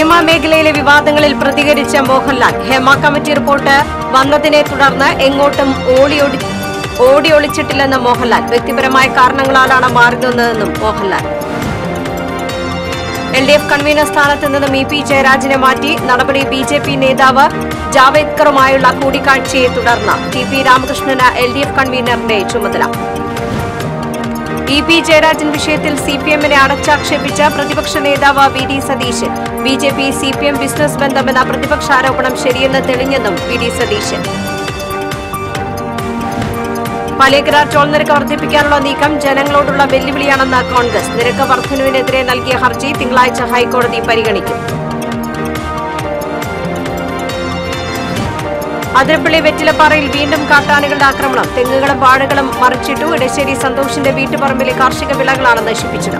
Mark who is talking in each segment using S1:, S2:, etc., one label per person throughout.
S1: cinema മേഖലയിലെ വിവാദങ്ങളിൽ പ്രതികരിച്ച മോഹൻലാൽ ഹേമ കമ്മിറ്റി റിപ്പോർട്ട് വന്നതിനെ തുടർന്ന് എങ്ങോട്ടും ഓടിയൊടി ഓടിയൊളിച്ചിട്ടില്ലെന്ന് മോഹൻലാൽ വ്യക്തിപരമായ കാരണങ്ങളാലാണ് മാറി നിന്നതെന്നും Mohanlal L D F convener സ്ഥാനത്ത് നിന്നും ഇ പി ജയരാജനെ മാറ്റി നടപടി ബി ജെ പി നേതാവ് ജാവേദ്കറുമായുള്ള കൂടിക്കാഴ്ചയെ തുടർന്ന് ടി പി രാമകൃഷ്ണന് എൽ ഡി എഫ് കൺവീനറുടെ ചുമതല ഇ പി ജയരാജൻ വിഷയത്തിൽ സി പി എമ്മിനെ അടച്ചാക്ഷേപിച്ച പ്രതിപക്ഷ നേതാവ് V D Satheesan B J P C P M business ബന്ധമെന്ന പ്രതിപക്ഷാരോപണം ശരിയെന്ന് തെളിഞ്ഞെന്നും V D Satheesan Palekkara toll നിരക്ക് വർദ്ധിപ്പിക്കാനുള്ള നീക്കം ജനങ്ങളോടുള്ള വെല്ലുവിളിയാണെന്ന് കോൺഗ്രസ് നിരക്ക് വർധനവിനെതിരെ നൽകിയ ഹർജി തിങ്കളാഴ്ച ഹൈക്കോടതി പരിഗണിക്കും അതിരപ്പള്ളി വെറ്റിലപ്പാറയിൽ വീണ്ടും കാട്ടാനകളുടെ ആക്രമണം തെങ്ങുകളും വാഴകളും മറിച്ചിട്ടു ഇടശ്ശേരി സന്തോഷിന്റെ വീട്ടുപറമ്പിലെ കാർഷിക വിളകളാണ് നശിപ്പിച്ചത്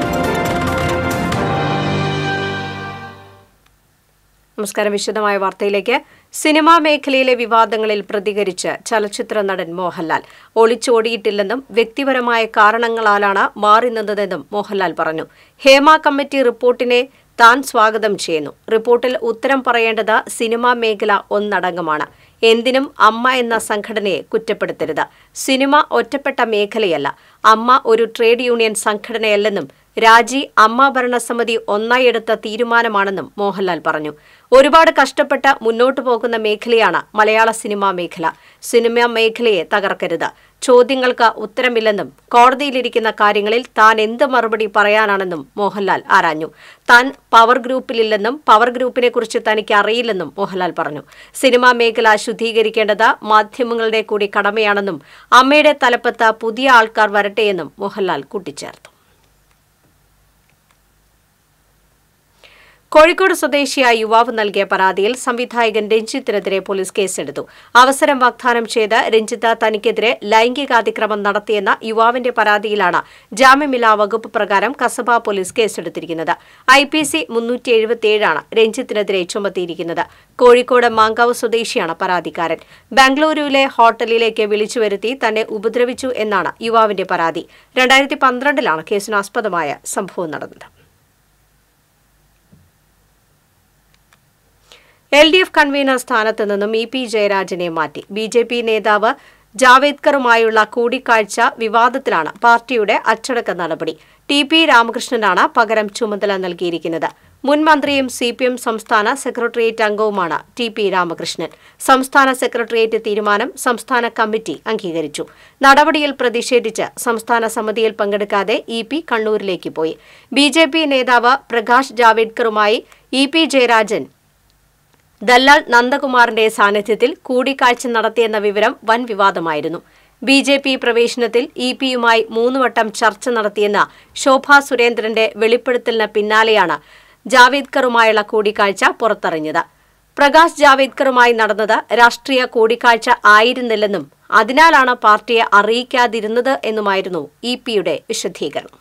S1: നമസ്കാരം വിശദമായ വാർത്തയിലേക്ക് സിനിമാ മേഖലയിലെ വിവാദങ്ങളിൽ പ്രതികരിച്ച് ചലച്ചിത്ര നടൻ മോഹൻലാൽ ഒളിച്ചോടിയിട്ടില്ലെന്നും വ്യക്തിപരമായ കാരണങ്ങളാലാണ് മാറി നിന്നതെന്നും മോഹൻലാൽ പറഞ്ഞു ഹേമ കമ്മിറ്റി റിപ്പോർട്ടിനെ താൻ സ്വാഗതം ചെയ്യുന്നു റിപ്പോർട്ടിൽ ഉത്തരം പറയേണ്ടത് സിനിമാ മേഖല ഒന്നടങ്കമാണ് എന്തിനും അമ്മ എന്ന സംഘടനയെ കുറ്റപ്പെടുത്തരുത് സിനിമ ഒറ്റപ്പെട്ട മേഖലയല്ല അമ്മ ഒരു ട്രേഡ് യൂണിയൻ സംഘടനയല്ലെന്നും രാജി അമ്മ ഭരണസമിതി ഒന്നായി എടുത്ത തീരുമാനമാണെന്നും മോഹൻലാൽ പറഞ്ഞു ഒരുപാട് കഷ്ടപ്പെട്ട് മുന്നോട്ടു പോകുന്ന മേഖലയാണ് മലയാള സിനിമാ മേഖല സിനിമാ മേഖലയെ തകർക്കരുത് ചോദ്യങ്ങൾക്ക് ഉത്തരമില്ലെന്നും കോടതിയിലിരിക്കുന്ന കാര്യങ്ങളിൽ താൻ എന്ത് മറുപടി പറയാനാണെന്നും മോഹൻലാൽ ആരാഞ്ഞു താൻ പവർ ഗ്രൂപ്പിലില്ലെന്നും പവർ ഗ്രൂപ്പിനെ കുറിച്ച് തനിക്ക് അറിയില്ലെന്നും മോഹൻലാൽ പറഞ്ഞു സിനിമാ മേഖല ശുദ്ധീകരിക്കേണ്ടത് മാധ്യമങ്ങളുടെ കൂടി കടമയാണെന്നും അമ്മയുടെ തലപ്പത്ത് പുതിയ ആൾക്കാർ വരട്ടെയെന്നും മോഹൻലാൽ കൂട്ടിച്ചേർത്തു കോഴിക്കോട് സ്വദേശിയായ യുവാവ് നൽകിയ പരാതിയിൽ സംവിധായകൻ രഞ്ജിത്തിനെതിരെ പോലീസ് കേസെടുത്തു അവസരം വാഗ്ദാനം ചെയ്ത് രഞ്ജിത്ത് തനിക്കെതിരെ ലൈംഗികാതിക്രമം നടത്തിയെന്ന യുവാവിന്റെ പരാതിയിലാണ് ജാമ്യമില്ലാ വകുപ്പ് പ്രകാരം കസബ പോലീസ് കേസെടുത്തിരിക്കുന്നത് ഐ പി സി മുന്നൂറ്റി എഴുപത്തിയേഴാണ് രഞ്ജിത്തിനെതിരെ ചുമത്തിയിരിക്കുന്നത് കോഴിക്കോട് മാങ്കാവ് സ്വദേശിയാണ് പരാതിക്കാരൻ ബാംഗ്ലൂരുവിലെ ഹോട്ടലിലേക്ക് വിളിച്ചു വരുത്തി തന്നെ ഉപദ്രവിച്ചു എന്നാണ് യുവാവിന്റെ പരാതി രണ്ടായിരത്തി പന്ത്രണ്ടിലാണ് കേസിനാസ്പദമായ സംഭവം നടന്നത് എൽ ഡി എഫ് കൺവീനർ സ്ഥാനത്ത് നിന്നും ഇ പി ജയരാജനെ മാറ്റി ബി ജെ പി നേതാവ് ജാവേദ്കറുമായുള്ള കൂടിക്കാഴ്ച വിവാദത്തിലാണ് പാർട്ടിയുടെ അച്ചടക്ക നടപടി ടി പി രാമകൃഷ്ണനാണ് പകരം ചുമതല നൽകിയിരിക്കുന്നത് മുൻ മന്ത്രിയും സി പി എം സംസ്ഥാന സെക്രട്ടേറിയറ്റ് അംഗവുമാണ് ടി പി രാമകൃഷ്ണൻ സംസ്ഥാന സെക്രട്ടേറിയറ്റ് തീരുമാനം സംസ്ഥാന കമ്മിറ്റി അംഗീകരിച്ചു നടപടിയിൽ പ്രതിഷേധിച്ച് സംസ്ഥാന സമിതിയിൽ പങ്കെടുക്കാതെ ഇ പി കണ്ണൂരിലേക്ക് പോയി ബി ജെ പി നേതാവ് പ്രകാശ് ജാവേദ്കറുമായി ഇ പി ജയരാജൻ ദല്ലാൽ നന്ദകുമാറിന്റെ സാന്നിധ്യത്തിൽ കൂടിക്കാഴ്ച നടത്തിയെന്ന വിവരം വൻ വിവാദമായിരുന്നു ബി ജെ പി പ്രവേശനത്തിൽ ഇ പിയുമായി മൂന്നുവട്ടം ചർച്ച നടത്തിയെന്ന ശോഭാ സുരേന്ദ്രന്റെ വെളിപ്പെടുത്തലിന് പിന്നാലെയാണ് ജാവേദ്കറുമായുള്ള കൂടിക്കാഴ്ച പുറത്തറിഞ്ഞത് പ്രകാശ് ജാവേദ്കറുമായി നടന്നത് രാഷ്ട്രീയ കൂടിക്കാഴ്ച ആയിരുന്നില്ലെന്നും അതിനാലാണ് പാർട്ടിയെ അറിയിക്കാതിരുന്നത് എന്നുമായിരുന്നു ഇ പിയുടെ വിശദീകരണം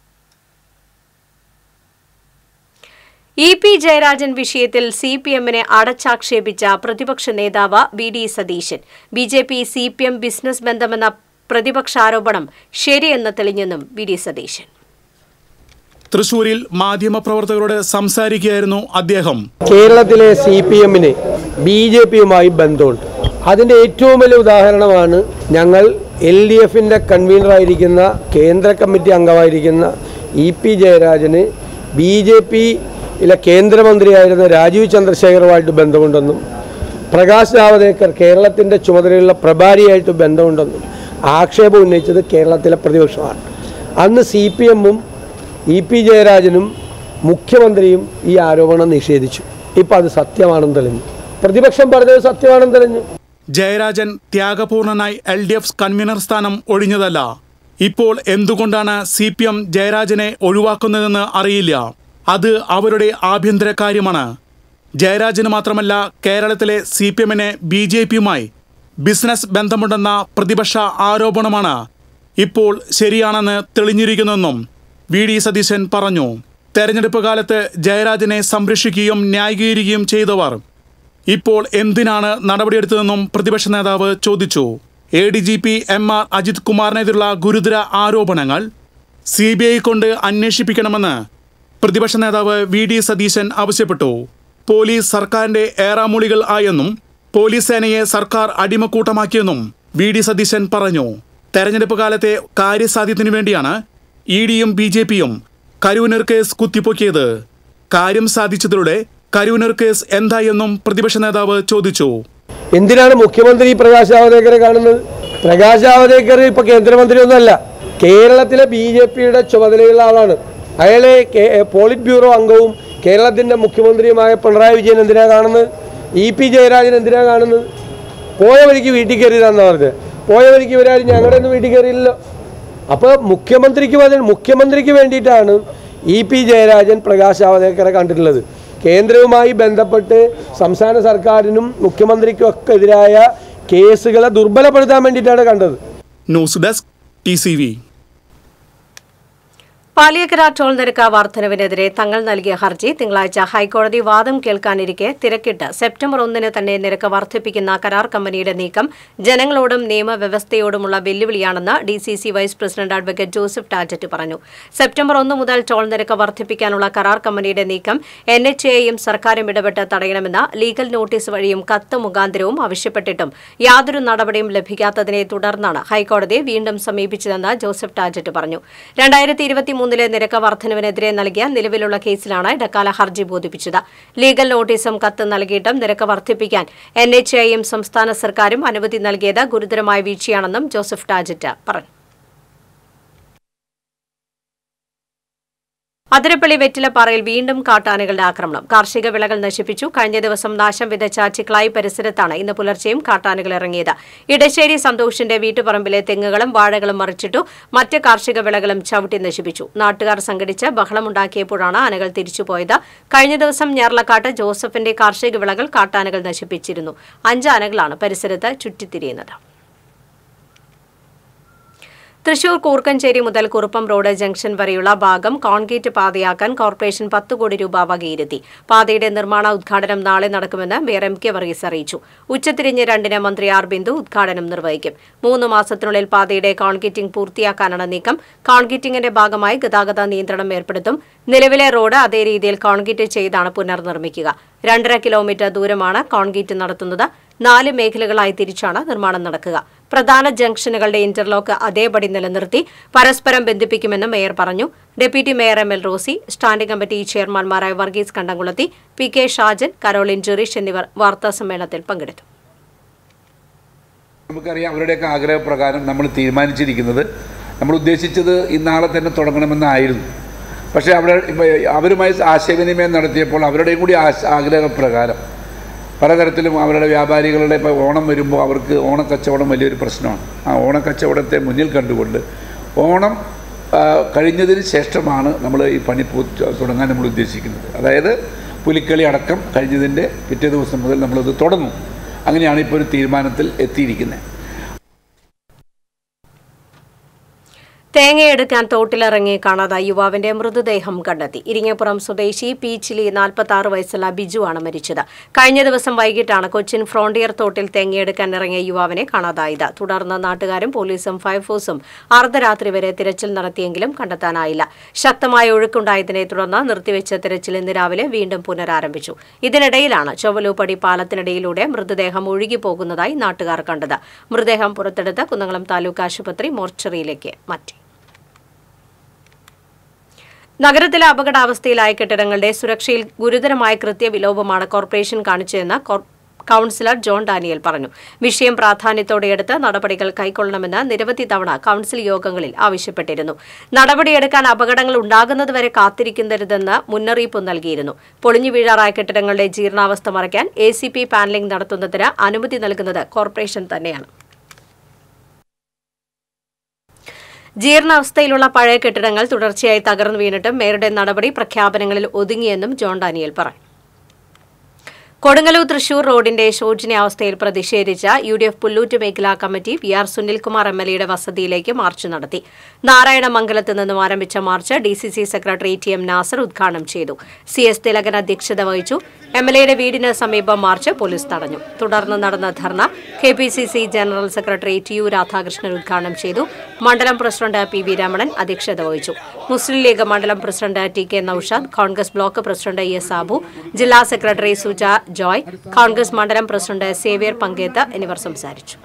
S1: ഇ പി ജയരാജൻ വിഷയത്തിൽ സി പി എമ്മിനെ അടച്ചാക്ഷേപിച്ച പ്രതിപക്ഷ നേതാവ് V D Satheesan B J P C P M business ബന്ധമെന്ന പ്രതിപക്ഷാരോപണം ശരിയെന്ന് തെളിഞ്ഞെന്നും വി ഡി സതീശൻ
S2: തൃശൂരിൽ മാധ്യമപ്രവർത്തകരോട് സംസാരിക്കുകയായിരുന്നു അദ്ദേഹം
S3: കേരളത്തിലെ സി പി എമ്മിന് ബി ജെ പിയുമായി ബന്ധമുണ്ട് അതിൻ്റെ ഏറ്റവും വലിയ ഉദാഹരണമാണ് ഞങ്ങൾ എൽ ഡി എഫിൻ്റെ കൺവീനറായിരിക്കുന്ന കേന്ദ്ര കമ്മിറ്റി അംഗമായിരിക്കുന്ന ഇ പി ജയരാജന് ബി ജെ പിയിലെ കേന്ദ്രമന്ത്രിയായിരുന്ന രാജീവ് ചന്ദ്രശേഖറുമായിട്ട് ബന്ധമുണ്ടെന്നും പ്രകാശ് ജാവദേക്കർ കേരളത്തിൻ്റെ ചുമതലയുള്ള പ്രഭാരിയായിട്ട് ബന്ധമുണ്ടെന്നും ആക്ഷേപം ഉന്നയിച്ചത് കേരളത്തിലെ പ്രതിപക്ഷമാണ് അന്ന് സി പി എമ്മും ഇ പി ജയരാജനും മുഖ്യമന്ത്രിയും ഈ ആരോപണം നിഷേധിച്ചു ഇപ്പം അത് സത്യമാണെന്ന് തെളിഞ്ഞു പ്രതിപക്ഷം പറഞ്ഞത് സത്യമാണെന്ന് തെളിഞ്ഞു
S2: ജയരാജൻ ത്യാഗപൂർണനായി എൽ ഡി എഫ് കൺവീനർ സ്ഥാനം ഒഴിഞ്ഞതല്ല ഇപ്പോൾ എന്തുകൊണ്ടാണ് സി പി എം ജയരാജനെ ഒഴിവാക്കുന്നതെന്ന് അറിയില്ല അത് അവരുടെ ആഭ്യന്തര കാര്യമാണ് ജയരാജന് മാത്രമല്ല കേരളത്തിലെ സി പി എമ്മിന് ബി ജെ പിയുമായി ബിസിനസ് ബന്ധമുണ്ടെന്ന പ്രതിപക്ഷ ആരോപണമാണ് ഇപ്പോൾ ശരിയാണെന്ന് തെളിഞ്ഞിരിക്കുന്നെന്നും വി ഡി സതീശൻ പറഞ്ഞു തെരഞ്ഞെടുപ്പ് കാലത്ത് ജയരാജനെ സംരക്ഷിക്കുകയും ന്യായീകരിക്കുകയും ചെയ്തവർ ഇപ്പോൾ എന്തിനാണ് നടപടിയെടുത്തതെന്നും പ്രതിപക്ഷ നേതാവ് ചോദിച്ചു A D G P M R Ajith കുമാറിനെതിരുള്ള ഗുരുതര ആരോപണങ്ങൾ സി ബി ഐ കൊണ്ട് അന്വേഷിപ്പിക്കണമെന്ന് പ്രതിപക്ഷ നേതാവ് വി ഡി സതീശൻ ആവശ്യപ്പെട്ടു പോലീസ് സർക്കാരിന്റെ ഏറാമൂളികൾ ആയെന്നും പോലീസ് സേനയെ സർക്കാർ അടിമക്കൂട്ടമാക്കിയെന്നും വി ഡി സതീശൻ പറഞ്ഞു തെരഞ്ഞെടുപ്പ് കാലത്തെ കാര്യസാധ്യത്തിനു വേണ്ടിയാണ് ഇ ഡിയും ബി ജെ പിയും കരൂനർ കേസ് കുത്തിപ്പൊക്കിയത് കാര്യം സാധിച്ചതിലൂടെ കരൂനർ കേസ് എന്തായെന്നും പ്രതിപക്ഷ നേതാവ് ചോദിച്ചു
S3: എന്തിനാണ് മുഖ്യമന്ത്രി പ്രകാശ് ജാവദേക്കറെ കാണുന്നത് പ്രകാശ് ജാവദേക്കർ ഇപ്പൊ കേന്ദ്രമന്ത്രിയൊന്നുമല്ല കേരളത്തിലെ ബി ജെ പിയുടെ ചുമതലയുള്ള ആളാണ് അയാളെ കേ- പോളിറ്റ് ബ്യൂറോ അംഗവും കേരളത്തിന്റെ മുഖ്യമന്ത്രിയുമായ പിണറായി വിജയൻ എന്തിനാ കാണുന്നത് ഇ പി ജയരാജൻ എന്തിനാ കാണുന്നത് പോയ വഴിക്ക് വീട്ടിൽ കയറിയതാന്ന് പറഞ്ഞത് പോയ വഴിക്ക് ഇവരാരും ഞങ്ങളുടെ ഒന്നും വീട്ടിൽ കയറിയില്ലല്ലോ അപ്പോൾ മുഖ്യമന്ത്രിക്ക് പകരം മുഖ്യമന്ത്രിക്ക് വേണ്ടിയിട്ടാണ് ഇ പി ജയരാജൻ പ്രകാശ് ജാവദേക്കറെ കണ്ടിട്ടുള്ളത് കേന്ദ്രവുമായി ബന്ധപ്പെട്ട് സംസ്ഥാന സർക്കാരിനും മുഖ്യമന്ത്രിക്കും ഒക്കെ എതിരായ കേസുകളെ ദുർബലപ്പെടുത്താൻ വേണ്ടിയിട്ടാണ് കണ്ടത്
S2: news desk T C V
S1: Paliyakkara toll നിരക്ക് വർധനവിനെതിരെ തങ്ങൾ നൽകിയ ഹർജി തിങ്കളാഴ്ച ഹൈക്കോടതി വാദം കേൾക്കാനിരിക്കെ തിരക്കിട്ട് സെപ്റ്റംബർ ഒന്നിന് തന്നെ നിരക്ക് വർദ്ധിപ്പിക്കുന്ന കരാർ കമ്പനിയുടെ നീക്കം ജനങ്ങളോടും നിയമവ്യവസ്ഥയോടുമുള്ള വെല്ലുവിളിയാണെന്ന് D C C vice president advocate Joseph Tajet പറഞ്ഞു സെപ്റ്റംബർ ഒന്ന് മുതൽ ടോൾ നിരക്ക് വർദ്ധിപ്പിക്കാനുള്ള കരാർ കമ്പനിയുടെ നീക്കം എൻ എച്ച് എയും സർക്കാരും ഇടപെട്ട് തടയണമെന്ന് ലീഗൽ നോട്ടീസ് വഴിയും കത്ത് മുഖാന്തരവും ആവശ്യപ്പെട്ടിട്ടും യാതൊരു നടപടിയും ലഭിക്കാത്തതിനെ തുടർന്നാണ് ഹൈക്കോടതിയെ വീണ്ടും സമീപിച്ചതെന്ന് ജോസഫ് ടാജറ്റ് പറഞ്ഞു രണ്ടായിരത്തി ഇരുപത്തിമൂന്നിലെ നിരക്ക് വർധനവിനെതിരെ നൽകിയ നിലവിലുള്ള കേസിലാണ് ഇടക്കാല ഹർജി ബോധിപ്പിച്ചത് ലീഗൽ നോട്ടീസും കത്ത് നൽകിയിട്ടും നിരക്ക് വർദ്ധിപ്പിക്കാൻ എൻ എച്ച് എയും സംസ്ഥാന സർക്കാരും അനുമതി നൽകിയത് ഗുരുതരമായ വീഴ്ചയാണെന്നും ജോസഫ് ടാജറ്റ് പറഞ്ഞു അതിരപ്പള്ളി വെറ്റിലപ്പാറയിൽ വീണ്ടും കാട്ടാനകളുടെ ആക്രമണം കാർഷിക വിളകൾ നശിപ്പിച്ചു കഴിഞ്ഞ ദിവസം നാശം വിതച്ച ചിക്ലായി പരിസരത്താണ് ഇന്ന് പുലർച്ചെയും കാട്ടാനകൾ ഇറങ്ങിയത് ഇടശ്ശേരി സന്തോഷിന്റെ വീട്ടുപറമ്പിലെ തെങ്ങുകളും വാഴകളും മറിച്ചിട്ടു മറ്റ് കാർഷിക വിളകളും ചവിട്ടി നശിപ്പിച്ചു നാട്ടുകാർ സംഘടിച്ച് ബഹളമുണ്ടാക്കിയപ്പോഴാണ് ആനകൾ തിരിച്ചുപോയത് കഴിഞ്ഞ ദിവസം ഞാർലക്കാട്ട് ജോസഫിന്റെ കാർഷിക വിളകൾ കാട്ടാനകൾ നശിപ്പിച്ചിരുന്നു അഞ്ച് ആനകളാണ് പരിസരത്ത് ചുറ്റിത്തിരിയുന്നത് തൃശൂർ കൂർക്കഞ്ചേരി മുതൽ കുറുപ്പം റോഡ് ജംഗ്ഷൻ വരെയുള്ള ഭാഗം കോൺക്രീറ്റ് പാതയാക്കാൻ കോർപ്പറേഷൻ പത്ത് കോടി രൂപ വകയിരുത്തി പാതയുടെ നിർമ്മാണ ഉദ്ഘാടനം നാളെ നടക്കുമെന്ന് മേയർ എം കെ വർഗീസ് അറിയിച്ചു ഉച്ചതിരിഞ്ഞ് രണ്ടിന് മന്ത്രി ആർ ബിന്ദു ഉദ്ഘാടനം നിർവഹിക്കും മൂന്ന് മാസത്തിനുള്ളിൽ പാതയുടെ കോൺക്രീറ്റിംഗ് പൂർത്തിയാക്കാനാണ് നീക്കം കോൺക്രീറ്റിംഗിന്റെ ഭാഗമായി ഗതാഗത നിയന്ത്രണം ഏർപ്പെടുത്തും നിലവിലെ റോഡ് അതേ രീതിയിൽ കോൺക്രീറ്റ് ചെയ്താണ് പുനർനിർമ്മിക്കുക രണ്ടര കിലോമീറ്റർ ദൂരമാണ് കോൺക്രീറ്റ് നടത്തുന്നത് നാല് മേഖലകളായി തിരിച്ചാണ് നിർമ്മാണം നടക്കുക പ്രധാന ജംഗ്ഷനുകളുടെ ഇന്റർലോക്ക് അതേപടി നിലനിർത്തി പരസ്പരം ബന്ധിപ്പിക്കുമെന്ന് മേയർ പറഞ്ഞു deputy mayor M L Rosy standing committee ചെയർമാൻമാരായ Varghese Kandamkulathi P K Shajan Caroline Jerish എന്നിവർ വാർത്താസമ്മേളനത്തിൽ പങ്കെടുത്തു
S4: നമുക്കറിയാം അവരുടെയൊക്കെ ആഗ്രഹപ്രകാരം നമ്മൾ തീരുമാനിച്ചിരിക്കുന്നത് നമ്മൾ ഉദ്ദേശിച്ചത് ഇന്നാളെ തന്നെ തുടങ്ങണമെന്നായിരുന്നു പക്ഷേ അവിടെ ഇപ്പൊ അവരുമായി ആശയവിനിമയം നടത്തിയപ്പോൾ അവരുടെയും കൂടി ആശ- ആഗ്രഹപ്രകാരം പലതരത്തിലും അവരുടെ വ്യാപാരികളുടെ ഇപ്പോൾ ഓണം വരുമ്പോൾ അവർക്ക് ഓണക്കച്ചവടം വലിയൊരു പ്രശ്നമാണ് ആ ഓണക്കച്ചവടത്തെ മുന്നിൽ കണ്ടുകൊണ്ട് ഓണം ആ, കഴിഞ്ഞതിന് ശേഷമാണ് നമ്മൾ ഈ പണി പൂ തുടങ്ങാൻ നമ്മൾ ഉദ്ദേശിക്കുന്നത് അതായത് പുലിക്കളി അടക്കം കഴിഞ്ഞതിൻ്റെ പിറ്റേ ദിവസം മുതൽ നമ്മളത് തുടങ്ങും അങ്ങനെയാണ് ഇപ്പോൾ ഒരു തീരുമാനത്തിൽ എത്തിയിരിക്കുന്നത്
S1: തേങ്ങയെടുക്കാൻ തോട്ടിലിറങ്ങി കാണാതായ യുവാവിന്റെ മൃതദേഹം കണ്ടെത്തി ഇരിങ്ങപ്പുറം സ്വദേശി പീച്ചിലി നാൽപ്പത്തി ആറ് വയസ്സുള്ള ബിജുവാണ് മരിച്ചത് കഴിഞ്ഞ ദിവസം വൈകിട്ടാണ് കൊച്ചിൻ ഫ്രോണ്ടിയർ തോട്ടിൽ തേങ്ങയെടുക്കാൻ ഇറങ്ങിയ യുവാവിനെ കാണാതായത് തുടർന്ന് നാട്ടുകാരും പോലീസും ഫയർഫോഴ്സും അർദ്ധരാത്രി വരെ തിരച്ചിൽ നടത്തിയെങ്കിലും കണ്ടെത്താനായില്ല ശക്തമായ ഒഴുക്കുണ്ടായതിനെ തുടർന്ന് നിർത്തിവെച്ച തിരച്ചിൽ ഇന്ന് രാവിലെ വീണ്ടും പുനരാരംഭിച്ചു ഇതിനിടയിലാണ് ചൊവ്വലൂപ്പടി പാലത്തിനിടയിലൂടെ മൃതദേഹം ഒഴുകിപ്പോകുന്നതായി നാട്ടുകാർ കണ്ടത് മൃതദേഹം പുറത്തെടുത്ത് കുന്നംകുളം താലൂക്ക് ആശുപത്രി മോർച്ചറിയിലേക്ക് മാറ്റി നഗരത്തിലെ അപകടാവസ്ഥയിലായ കെട്ടിടങ്ങളുടെ സുരക്ഷയിൽ ഗുരുതരമായ കൃത്യവിലോപമാണ് കോർപ്പറേഷൻ കാണിച്ചതെന്ന് കോർ- കൌൺസിലർ ജോൺ ഡാനിയൽ പറഞ്ഞു വിഷയം പ്രാധാന്യത്തോടെയെടുത്ത് നടപടികൾ കൈക്കൊള്ളണമെന്ന് നിരവധി തവണ കൌൺസിൽ യോഗങ്ങളിൽ ആവശ്യപ്പെട്ടിരുന്നു നടപടിയെടുക്കാൻ അപകടങ്ങൾ ഉണ്ടാകുന്നതുവരെ കാത്തിരിക്കരുതെന്ന് മുന്നറിയിപ്പ് നൽകിയിരുന്നു പൊളിഞ്ഞു വീഴാറായ കെട്ടിടങ്ങളുടെ ജീർണാവസ്ഥ മറയ്ക്കാൻ എ സി പി പാനലിംഗ് നടത്തുന്നതിന് അനുമതി നൽകുന്നത് കോർപ്പറേഷൻ തന്നെയാണ് ജീർണാവസ്ഥയിലുള്ള പഴയ കെട്ടിടങ്ങൾ തുടർച്ചയായി തകർന്നു വീണിട്ടും മേയറുടെ നടപടി പ്രഖ്യാപനങ്ങളിൽ ഒതുങ്ങിയെന്നും ജോൺ ഡാനിയൽ പറഞ്ഞു കൊടുങ്ങല്ലൂർ തൃശൂർ റോഡിന്റെ ശോചനീയാവസ്ഥയിൽ പ്രതിഷേധിച്ച യു ഡി എഫ് പുല്ലൂറ്റ് മേഖലാ committee V R Sunilkumar M L എയുടെ വസതിയിലേക്ക് മാർച്ച് നടത്തി നാരായണമംഗലത്ത് നിന്നും ആരംഭിച്ച march D C C secretary T M Nasar ഉദ്ഘാടനം ചെയ്തു സി എസ് തിലകൻ അധ്യക്ഷത വഹിച്ചു എം എൽ എയുടെ വീടിന് സമീപം മാർച്ച് പോലീസ് തടഞ്ഞു തുടർന്ന് നടന്ന dharna K P C C general secretary T U Radhakrishnan ഉദ്ഘാടനം ചെയ്തു മണ്ഡലം പ്രസിഡന്റ് പി വി രമണൻ അധ്യക്ഷത വഹിച്ചു മുസ്ലിം ലീഗ് മണ്ഡലം president T K Noushad Congress block president S Sabu ജില്ലാ സെക്രട്ടറി സുജ ജോയ് കോൺഗ്രസ് മണ്ഡലം പ്രസിഡന്റ് സേവ്യർ പങ്കേത്ത് എന്നിവർ സംസാരിച്ചു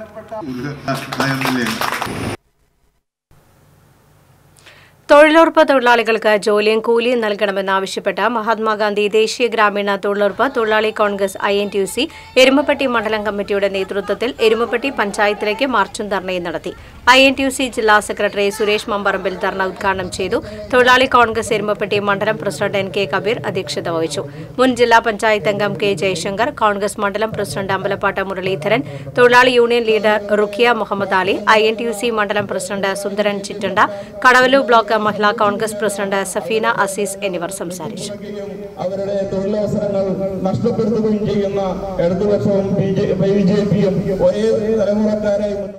S1: തൊഴിലുറപ്പ് തൊഴിലാളികൾക്ക് ജോലിയും കൂലിയും നൽകണമെന്നാവശ്യപ്പെട്ട് മഹാത്മാഗാന്ധി ദേശീയ ഗ്രാമീണ തൊഴിലുറപ്പ് തൊഴിലാളി Congress I N T U C Erumappetty മണ്ഡലം കമ്മിറ്റിയുടെ നേതൃത്വത്തിൽ എരുമപ്പെട്ടി പഞ്ചായത്തിലേക്ക് മാർച്ചും ധർണയും നടത്തി I N T U C ജില്ലാ സെക്രട്ടറി സുരേഷ് മമ്പറമ്പിൽ ധർണ ഉദ്ഘാടനം ചെയ്തു തൊഴിലാളി കോൺഗ്രസ് എരുമപ്പെട്ടി മണ്ഡലം പ്രസിഡന്റ് എൻ കെ കബീർ അധ്യക്ഷത വഹിച്ചു മുൻ ജില്ലാ പഞ്ചായത്ത് അംഗം കെ ജയശങ്കർ കോൺഗ്രസ് മണ്ഡലം പ്രസിഡന്റ് അമ്പലപ്പാട്ട് മുരളീധരൻ തൊഴിലാളി union leader Rukkiya Muhammad Ali I N T U C മണ്ഡലം president Sundaran Chittanda Kadavalloor block Mahila Congress president Safeena Azeez എന്നിവർ സംസാരിച്ചു
S5: അവരുടെ തൊഴിലവസരങ്ങൾ നഷ്ടപ്പെടുത്തുകയും ചെയ്യുന്ന ഇടതുപക്ഷവും ബി ജെ പിയും ഒരേ തലമുറക്കാരായി മുന്നോട്ട്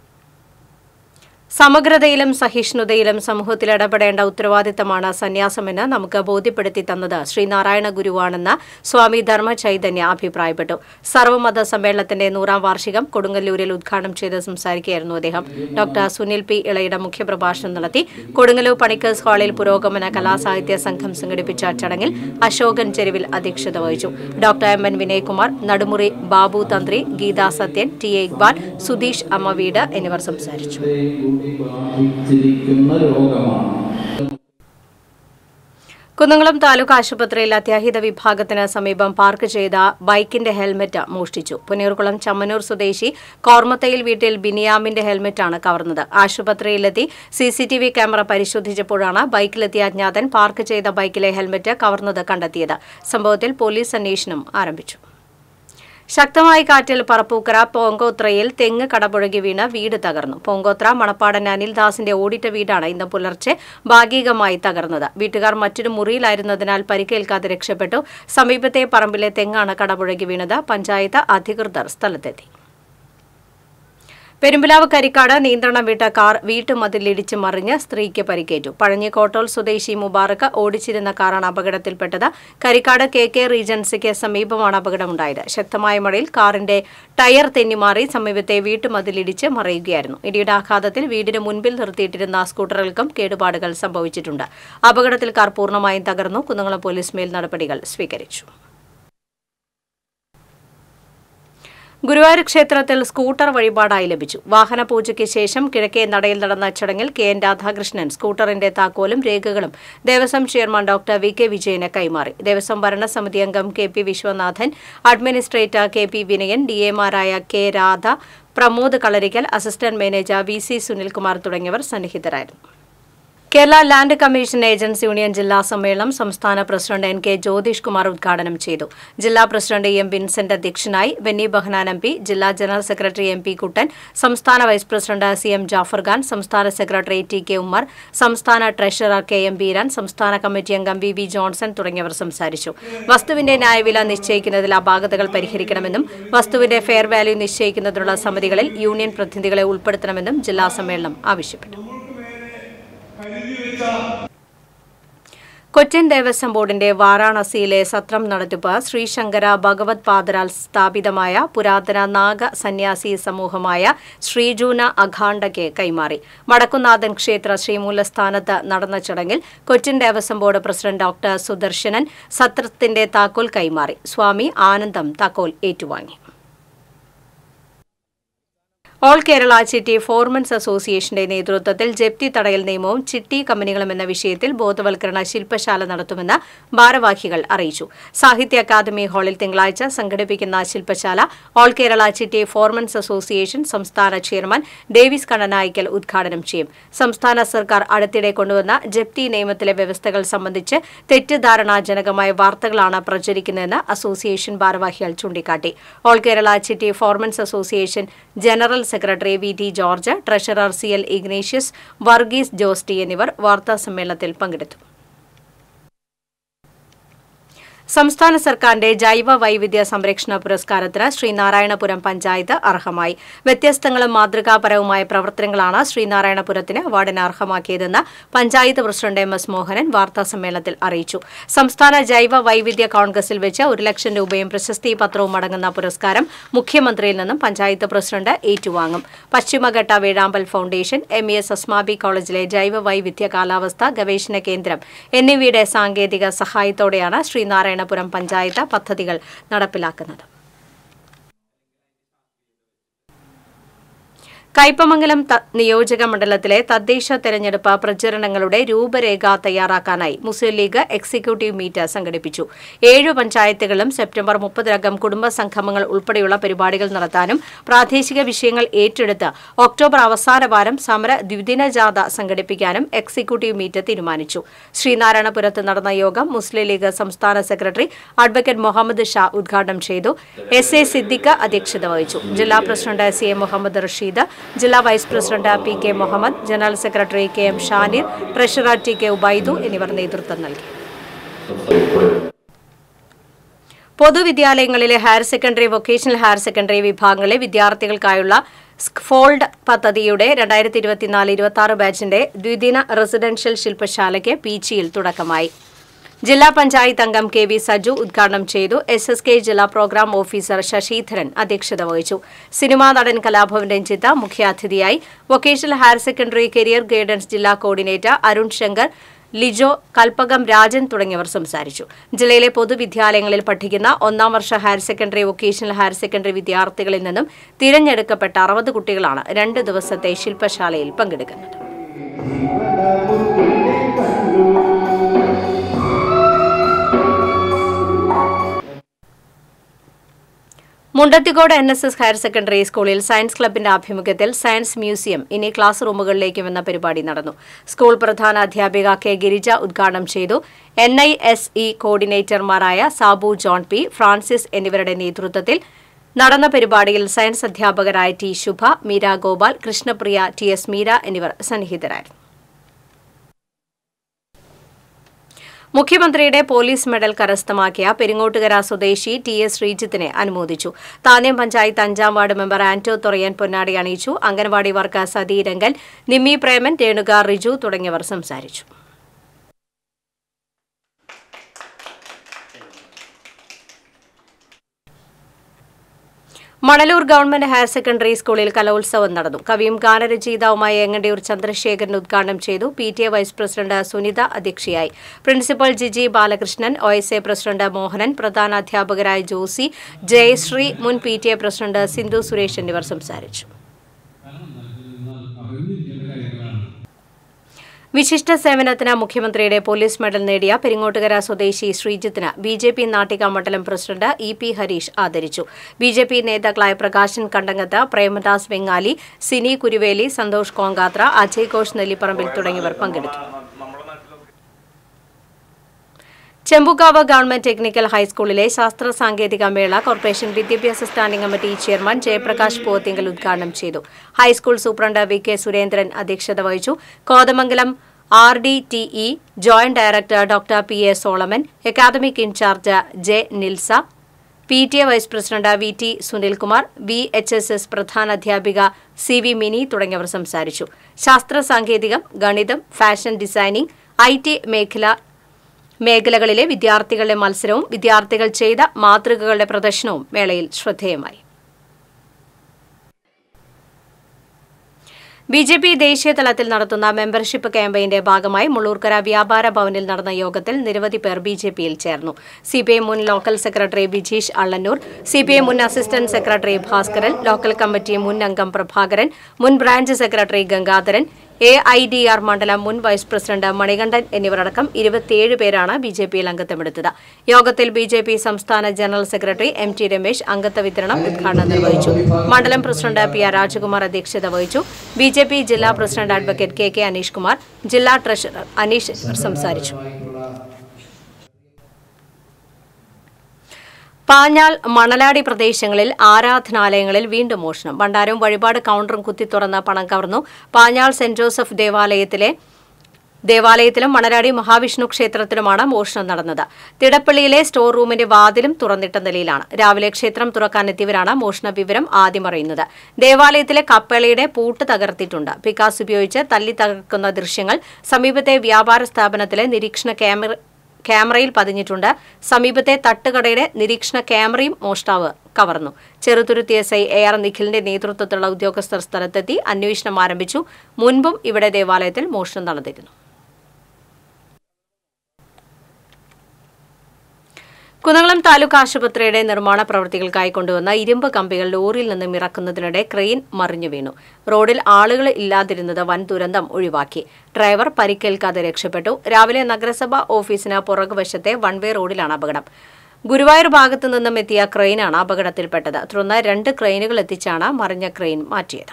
S1: സമഗ്രതയിലും സഹിഷ്ണുതയിലും സമൂഹത്തിൽ ഇടപെടേണ്ട ഉത്തരവാദിത്തമാണ് സന്യാസമെന്ന് നമുക്ക് ബോധ്യപ്പെടുത്തി തന്നത് ശ്രീനാരായണ ഗുരുവാണെന്ന് സ്വാമി ധർമ്മ ചൈതന്യ അഭിപ്രായപ്പെട്ടു സർവ്വമത സമ്മേളനത്തിന്റെ നൂറാം വാർഷികം കൊടുങ്ങല്ലൂരിൽ ഉദ്ഘാടനം ചെയ്ത് സംസാരിക്കുകയായിരുന്നു അദ്ദേഹം ഡോക്ടർ സുനിൽ പി ഇളയുടെ മുഖ്യപ്രഭാഷണം നടത്തി കൊടുങ്ങല്ലൂർ പണിക്കേഴ്സ് ഹാളിൽ പുരോഗമന കലാസാഹിത്യ സംഘം സംഘടിപ്പിച്ച ചടങ്ങിൽ അശോകൻ ചെരുവിൽ അധ്യക്ഷത വഹിച്ചു doctor M N Vinayakumar Nadumuri Babu Thantri Geetha Sathyan T A Iqbal Sudheesh Ammaveedu എന്നിവർ സംസാരിച്ചു
S6: ബാധിച്ചിരിക്കുന്ന രോഗമാണ്
S1: കുന്നംകുളം താലൂക്ക് ആശുപത്രിയിൽ അത്യാഹിത വിഭാഗത്തിന് സമീപം പാർക്ക് ചെയ്ത ബൈക്കിന്റെ ഹെൽമറ്റ് മോഷ്ടിച്ചു പുനീർകുളം ചമ്മനൂർ സ്വദേശി കോർമത്തയിൽ വീട്ടിൽ ബിനിയാമിന്റെ ഹെൽമറ്റാണ് കവർന്നത് ആശുപത്രിയിലെത്തി സിസിടിവി ക്യാമറ പരിശോധിച്ചപ്പോഴാണ് ബൈക്കിലെത്തിയ അജ്ഞാതൻ പാർക്ക് ചെയ്ത ബൈക്കിലെ ഹെൽമറ്റ് കവർന്നത് കണ്ടെത്തിയത് സംഭവത്തിൽ പോലീസ് അന്വേഷണം ആരംഭിച്ചു ശക്തമായ കാറ്റിൽ പറപ്പൂക്കര പോങ്കോത്രയിൽ തെങ്ങ് കടപുഴകി വീണ് വീട് തകർന്നു പോങ്കോത്ര മണപ്പാടൻ അനിൽദാസിന്റെ ഓടിട്ട വീടാണ് ഇന്ന് പുലർച്ചെ ഭാഗികമായി തകർന്നത് വീട്ടുകാർ മറ്റൊരു മുറിയിലായിരുന്നതിനാൽ പരിക്കേൽക്കാതെ രക്ഷപ്പെട്ടു സമീപത്തെ പറമ്പിലെ തെങ്ങാണ് കടപുഴകി വീണത് പഞ്ചായത്ത് അധികൃതർ സ്ഥലത്തെത്തി പെരുമ്പിലാവ് കരിക്കാട് നിയന്ത്രണം വിട്ട കാർ വീട്ടുമതിലിടിച്ച് മറിഞ്ഞ് സ്ത്രീക്ക് പരിക്കേറ്റു പഴഞ്ഞിക്കോട്ടോൾ സ്വദേശി മുബാറക്ക് ഓടിച്ചിരുന്ന കാറാണ് അപകടത്തിൽപ്പെട്ടത് കരിക്കാട് കെ കെ റീജൻസിക്ക് സമീപമാണ് അപകടമുണ്ടായത് ശക്തമായ മഴയിൽ കാറിന്റെ ടയർ തെന്നിമാറി സമീപത്തെ വീട്ടുമതിലിടിച്ച് മറിയുകയായിരുന്നു ഇടിയുടെ ആഘാതത്തിൽ വീടിന് മുൻപിൽ നിർത്തിയിട്ടിരുന്ന സ്കൂട്ടറുകൾക്കും കേടുപാടുകൾ സംഭവിച്ചിട്ടുണ്ട് അപകടത്തിൽ കാർ പൂർണ്ണമായും തകർന്നു കുന്നംകുളം പോലീസ് മേൽ നടപടികൾ സ്വീകരിച്ചു ഗുരുവായൂർ ക്ഷേത്രത്തിൽ സ്കൂട്ടർ വഴിപാടായി ലഭിച്ചു വാഹന പൂജയ്ക്ക് ശേഷം കിഴക്കേ നടയിൽ നടന്ന ചടങ്ങിൽ കെ എൻ രാധാകൃഷ്ണൻ സ്കൂട്ടറിന്റെ താക്കോലും രേഖകളും Devaswom chairman doctor V K വിജയന് കൈമാറി ദേവസ്വം ഭരണസമിതി അംഗം K P Viswanathan administrator K P Vinayan ഡിഎമാരായ K Radha Pramod Kalarikkal assistant manager V C Sunilkumar തുടങ്ങിയവർ സന്നിഹിതരായിരുന്നു Kerala land commission agency union ജില്ലാ സമ്മേളനം സംസ്ഥാന president N K Jyothish Kumar ഉദ്ഘാടനം ചെയ്തു ജില്ലാ പ്രസിഡന്റ് എം വിൻസെന്റ് അധ്യക്ഷനായി ബെന്നി ബഹനാൻ എം പി ജില്ലാ general secretary M P Kuttan സംസ്ഥാന vice president C M Jafar Khan സംസ്ഥാന സെക്രട്ടറി ടി കെ ഉമ്മർ സംസ്ഥാന ട്രഷറർ കെ എം ബീരാൻ സംസ്ഥാന കമ്മിറ്റി അംഗം വി വി ജോൺസൺ തുടങ്ങിയവർ സംസാരിച്ചു വസ്തുവിന്റെ ന്യായവില നിശ്ചയിക്കുന്നതിൽ അപാകതകൾ പരിഹരിക്കണമെന്നും വസ്തുവിന്റെ ഫെയർ വാല്യൂ നിശ്ചയിക്കുന്നതിനുള്ള സമിതികളിൽ യൂണിയൻ പ്രതിനിധികളെ ഉൾപ്പെടുത്തണമെന്നും ജില്ലാ സമ്മേളനം ആവശ്യപ്പെട്ടു കൊച്ചിൻ ദേവസ്വം ബോർഡിന്റെ വാരാണസിയിലെ സത്രം നടത്തിപ്പ് ശ്രീശങ്കര ഭഗവത് പാദരാൽ സ്ഥാപിതമായ പുരാതന നാഗ സന്യാസി സമൂഹമായ ശ്രീജൂന അഖാണ്ടയ്ക്ക് കൈമാറി വടക്കുനാഥൻ ക്ഷേത്ര ശ്രീമൂലസ്ഥാനത്ത് നടന്ന ചടങ്ങിൽ Cochin Devaswom board president doctor Sudarshanan സത്രത്തിന്റെ താക്കോൽ കൈമാറി സ്വാമി ആനന്ദം താക്കോൽ ഏറ്റുവാങ്ങി ഓൾ കേരള ചിട്ടി ഫോർമൻസ് അസോസിയേഷന്റെ നേതൃത്വത്തിൽ ജപ്തി തടയൽ നിയമവും ചിട്ടി കമ്പനികളും എന്ന വിഷയത്തിൽ ബോധവൽക്കരണ ശില്പശാല നടത്തുമെന്ന് ഭാരവാഹികൾ അറിയിച്ചു സാഹിത്യ അക്കാദമി ഹാളിൽ തിങ്കളാഴ്ച സംഘടിപ്പിക്കുന്ന ശില്പശാല all Kerala chitty foremen's association സംസ്ഥാന ചെയർമാൻ ഡേവിസ് കണ്ണനായിക്കൽ ഉദ്ഘാടനം ചെയ്യും സംസ്ഥാന സർക്കാർ അടുത്തിടെ കൊണ്ടുവന്ന ജപ്തി നിയമത്തിലെ വ്യവസ്ഥകൾ സംബന്ധിച്ച് തെറ്റിദ്ധാരണാജനകമായ വാർത്തകളാണ് പ്രചരിക്കുന്നതെന്ന് അസോസിയേഷൻ ഭാരവാഹികൾ ചൂണ്ടിക്കാട്ടി all Kerala chitty foremen's association general secretary V T George treasurer C L Ignatius Varghese Josty എന്നിവർ വാർത്താസമ്മേളനത്തിൽ പങ്കെടുത്തു സംസ്ഥാന സർക്കാരിന്റെ ജൈവ വൈവിധ്യ സംരക്ഷണ പുരസ്കാരത്തിന് ശ്രീനാരായണപുരം പഞ്ചായത്ത് അർഹമായി വ്യത്യസ്തങ്ങളും മാതൃകാപരവുമായ പ്രവർത്തനങ്ങളാണ് ശ്രീനാരായണപുരത്തിന് അവാർഡിന് അർഹമാക്കിയതെന്ന് panchayat president M S Mohanan വാർത്താസമ്മേളനത്തിൽ അറിയിച്ചു സംസ്ഥാന ജൈവ വൈവിധ്യ കോൺഗ്രസിൽ വെച്ച് ഒരു ലക്ഷം രൂപയും പ്രശസ്തി പത്രവും അടങ്ങുന്ന പുരസ്കാരം മുഖ്യമന്ത്രിയിൽ നിന്നും പഞ്ചായത്ത് പ്രസിഡന്റ് ഏറ്റുവാങ്ങും പശ്ചിമഘട്ട വേഴാമ്പൽ foundation M E S Asmabi കോളേജിലെ ജൈവ വൈവിധ്യ കാലാവസ്ഥ ഗവേഷണ കേന്ദ്രം എന്നിവയുടെ സാങ്കേതിക സഹായത്തോടെയാണ് ശ്രീനാരായണപുരം പഞ്ചായത്ത് പദ്ധതികൾ നടപ്പിലാക്കുന്നത് കയ്പമംഗലം ത- നിയോജക മണ്ഡലത്തിലെ തദ്ദേശ തെരഞ്ഞെടുപ്പ് പ്രചരണങ്ങളുടെ രൂപരേഖ തയ്യാറാക്കാനായി മുസ്ലിം ലീഗ് എക്സിക്യൂട്ടീവ് മീറ്റ് സംഘടിപ്പിച്ചു ഏഴു പഞ്ചായത്തുകളിലും സെപ്റ്റംബർ മുപ്പതിനകം കുടുംബ സംഗമങ്ങൾ ഉൾപ്പെടെയുള്ള പരിപാടികൾ നടത്താനും പ്രാദേശിക വിഷയങ്ങൾ ഏറ്റെടുത്ത് ഒക്ടോബർ അവസാന വാരം സമര ദ്വിദിന ജാഥ സംഘടിപ്പിക്കാനും എക്സിക്യൂട്ടീവ് മീറ്റ് തീരുമാനിച്ചു ശ്രീനാരായണപുരത്ത് നടന്ന യോഗം മുസ്ലിം ലീഗ് സംസ്ഥാന സെക്രട്ടറി അഡ്വക്കേറ്റ് മുഹമ്മദ് ഷാ ഉദ്ഘാടനം ചെയ്തു എസ് എ സിദ്ദിഖ് അധ്യക്ഷത വഹിച്ചു ജില്ലാ president C A Muhammad Rasheed ജില്ലാ vice president P K Muhammad general secretary K M Shanir treasurer T K Ubaidu എന്നിവർ നേതൃത്വം നൽകി പൊതുവിദ്യാലയങ്ങളിലെ higher secondary vocational higher secondary വിഭാഗങ്ങളിലെ വിദ്യാർത്ഥികൾക്കായുള്ള സ്ക്ഫോൾഡ് പദ്ധതിയുടെ രണ്ടായിരത്തി ഇരുപത്തിനാല് ഇരുപത്തി ആറ് ബാച്ചിന്റെ ദ്വിദിന റെസിഡൻഷ്യൽ ശില്പശാലയ്ക്ക് പീച്ചിയിൽ തുടക്കമായി ജില്ലാ പഞ്ചായത്ത് അംഗം കെ വി സജു ഉദ്ഘാടനം ചെയ്തു എസ് എസ് കെ ജില്ലാ പ്രോഗ്രാം ഓഫീസർ ശശിധരൻ അധ്യക്ഷത വഹിച്ചു സിനിമാ നടൻ കലാഭവൻ രഞ്ജിത്ത മുഖ്യാതിഥിയായി vocational higher secondary career guidance ജില്ലാ കോർഡിനേറ്റർ അരുൺ ശങ്കർ ലിജോ കൽപ്പകം രാജൻ തുടങ്ങിയവർ സംസാരിച്ചു ജില്ലയിലെ പൊതുവിദ്യാലയങ്ങളിൽ പഠിക്കുന്ന ഒന്നാം വർഷ higher secondary vocational higher secondary വിദ്യാർത്ഥികളിൽ നിന്നും തിരഞ്ഞെടുക്കപ്പെട്ട അറുപത് കുട്ടികളാണ് രണ്ട് ദിവസത്തെ ശില്പശാലയിൽ പങ്കെടുക്കുന്നത് Mundathikode N S S higher secondary സ്കൂളിൽ സയൻസ് ക്ലബിന്റെ ആഭിമുഖ്യത്തിൽ സയൻസ് മ്യൂസിയം ഇനി ക്ലാസ് റൂമുകളിലേക്കും എന്ന പരിപാടി നടന്നു സ്കൂൾ പ്രധാന അധ്യാപിക കെ ഗിരിജ ഉദ്ഘാടനം ചെയ്തു എൻ ഐ എസ് ഇ കോർഡിനേറ്റർമാരായ സാബു ജോൺ പി ഫ്രാൻസിസ് എന്നിവരുടെ നേതൃത്വത്തിൽ നടന്ന പരിപാടിയിൽ സയൻസ് അധ്യാപകരായ T Shubha Meera Gopal Krishnapriya T S Meera എന്നിവർ സന്നിഹിതരായിരുന്നു മുഖ്യമന്ത്രിയുടെ പോലീസ് മെഡൽ കരസ്ഥമാക്കിയ പെരിങ്ങോട്ടുകര സ്വദേശി ടി എസ് ശ്രീജിത്തിനെ അനുമോദിച്ചു താന്യം പഞ്ചായത്ത് അഞ്ചാം വാർഡ് മെമ്പർ ആന്റോ തൊറയൻ പൊന്നാടി അണിയിച്ചു അംഗൻവാടി വർക്കർ സതി രംഗൻ നിമ്മി പ്രേമൻ രേണുക റിജു തുടങ്ങിയവർ സംസാരിച്ചു മണലൂർ ഗവൺമെന്റ് ഹയർ സെക്കൻഡറി സ്കൂളിൽ കലോത്സവം നടന്നു കവിയും ഗാനരചയിതാവുമായ എങ്ങണ്ടിയൂർ ചന്ദ്രശേഖരൻ ഉദ്ഘാടനം ചെയ്തു P T A vice president Sunitha അധ്യക്ഷയായി principal Jiji Balakrishnan O S A president Mohanan പ്രധാന അധ്യാപകരായ ജോസി ജയശ്രീ മുൻ P T A president Sindhu Suresh എന്നിവർ സംസാരിച്ചു വിശിഷ്ട സേവനത്തിന് മുഖ്യമന്ത്രിയുടെ പോലീസ് മെഡൽ നേടിയ പെരിങ്ങോട്ടുകര സ്വദേശി ശ്രീജിത്തിന് ബി ജെ പി നാട്ടിക മണ്ഡലം പ്രസിഡന്റ് ഇ പി ഹരീഷ് ആദരിച്ചു ബി ജെ പി നേതാക്കളായ പ്രകാശൻ കണ്ടങ്ങത്ത് പ്രേമദാസ് വെങ്ങാലി സിനി കുരുവേലി സന്തോഷ് കോങ്കാത്ര അജയ് ഘോഷ് നെല്ലിപ്പറമ്പിൽ തുടങ്ങിയവർ പങ്കെടുത്തു ചെമ്പുകാവ് ഗവൺമെന്റ് ടെക്നിക്കൽ ഹൈസ്കൂളിലെ ശാസ്ത്ര സാങ്കേതിക മേള കോർപ്പറേഷൻ വിദ്യാഭ്യാസ standing committee chairman Jayaprakash Pothinkal ഉദ്ഘാടനം ചെയ്തു high school superintendent V K Surendran അധ്യക്ഷത വഹിച്ചു Kothamangalam R D T E joint director doctor P A Solomon academic incharge J Nilsa P T A vice president V T Sunilkumar V H S S പ്രധാന അധ്യാപിക C V mini തുടങ്ങിയവർ സംസാരിച്ചു ശാസ്ത്ര സാങ്കേതികം ഗണിതം fashion designing I T മേഖല മേഖലകളിലെ വിദ്യാർത്ഥികളുടെ മത്സരവും വിദ്യാർത്ഥികൾ ചെയ്ത മാതൃകകളുടെ പ്രദർശനവും മേളയിൽ ശ്രദ്ധേയമായി ബി ജെ പി ദേശീയ തലത്തിൽ നടത്തുന്ന മെമ്പർഷിപ്പ് ക്യാമ്പയിന്റെ ഭാഗമായി മുള്ളൂർക്കര വ്യാപാര ഭവനിൽ നടന്ന യോഗത്തിൽ നിരവധി പേർ ബി ജെ പിയിൽ ചേർന്നു സി പി ഐ മുൻ local secretary Bijeesh Allannur C P I മുൻ assistant secretary Bhaskaran local committee മുൻ അംഗം പ്രഭാകരൻ മുൻ branch secretary Gangadharan A I D R മണ്ഡലം മുൻ വൈസ് പ്രസിഡന്റ് മണികണ്ഠൻ എന്നിവരടക്കം ഇരുപത്തിയേഴ് പേരാണ് ബി ജെ പിയിൽ അംഗത്വമെടുത്തത് യോഗത്തിൽ ബി ജെ പി സംസ്ഥാന general secretary M T Ramesh അംഗത്വ വിതരണം ഉദ്ഘാടനം നിർവഹിച്ചു മണ്ഡലം പ്രസിഡന്റ് പി ആർ രാജകുമാർ അധ്യക്ഷത വഹിച്ചു ബി ജെ പി ജില്ലാ president advocate K K Aneesh Kumar ജില്ലാ ട്രഷറർ അനീഷ് എന്നിവർ സംസാരിച്ചു പാഞ്ഞാൾ മണലാടി പ്രദേശങ്ങളിൽ ആരാധനാലയങ്ങളിൽ വീണ്ടും മോഷണം ഭണ്ഡാരവും വഴിപാട് കൗണ്ടറും കുത്തിത്തുറന്ന് പണം കവർന്നു പാഞ്ഞാൾ സെന്റ് ജോസഫ് ദേവാലയത്തിലെ ദേവാലയത്തിലും മണരാടി മഹാവിഷ്ണു ക്ഷേത്രത്തിലുമാണ് മോഷണം നടന്നത് തിടപ്പള്ളിയിലെ സ്റ്റോർ റൂമിന്റെ വാതിലും തുറന്നിട്ട നിലയിലാണ് രാവിലെ ക്ഷേത്രം തുറക്കാനെത്തിയവരാണ് മോഷണ വിവരം ആദ്യം അറിയുന്നത് ദേവാലയത്തിലെ കപ്പേളയുടെ പൂട്ട് തകർത്തിട്ടുണ്ട് പിക്കാസ് ഉപയോഗിച്ച് തല്ലി തകർക്കുന്ന ദൃശ്യങ്ങൾ സമീപത്തെ വ്യാപാര സ്ഥാപനത്തിലെ നിരീക്ഷണ ക്യാമറ ക്യാമറയിൽ പതിഞ്ഞിട്ടുണ്ട് സമീപത്തെ തട്ടുകടയുടെ നിരീക്ഷണ ക്യാമറയും മോഷ്ടാവ് കവർന്നു Cheruthuruthy S I A R നിഖിലിന്റെ നേതൃത്വത്തിലുള്ള ഉദ്യോഗസ്ഥർ സ്ഥലത്തെത്തി അന്വേഷണം ആരംഭിച്ചു മുൻപും ഇവിടെ ദേവാലയത്തിൽ മോഷണം നടന്നിരുന്നു കുന്നംകുളം താലൂക്ക് ആശുപത്രിയുടെ നിർമ്മാണ പ്രവൃത്തികൾക്കായി കൊണ്ടുവന്ന ഇരുമ്പ് കമ്പികൾ ലോറിയിൽ നിന്നും ഇറക്കുന്നതിനിടെ ക്രെയിൻ മറിഞ്ഞു വീണു റോഡിൽ ആളുകൾ ഇല്ലാതിരുന്നത് വൻ ദുരന്തം ഒഴിവാക്കി ഡ്രൈവർ പരിക്കേൽക്കാതെ രക്ഷപ്പെട്ടു രാവിലെ നഗരസഭാ ഓഫീസിന് പുറകുവശത്തെ വൺ വേ റോഡിലാണ് അപകടം ഗുരുവായൂർ ഭാഗത്തു നിന്നും എത്തിയ ക്രെയിനാണ് അപകടത്തിൽപ്പെട്ടത് തുടർന്ന് രണ്ട് ക്രെയിനുകൾ എത്തിച്ചാണ് മറിഞ്ഞ ക്രെയിൻ മാറ്റിയത്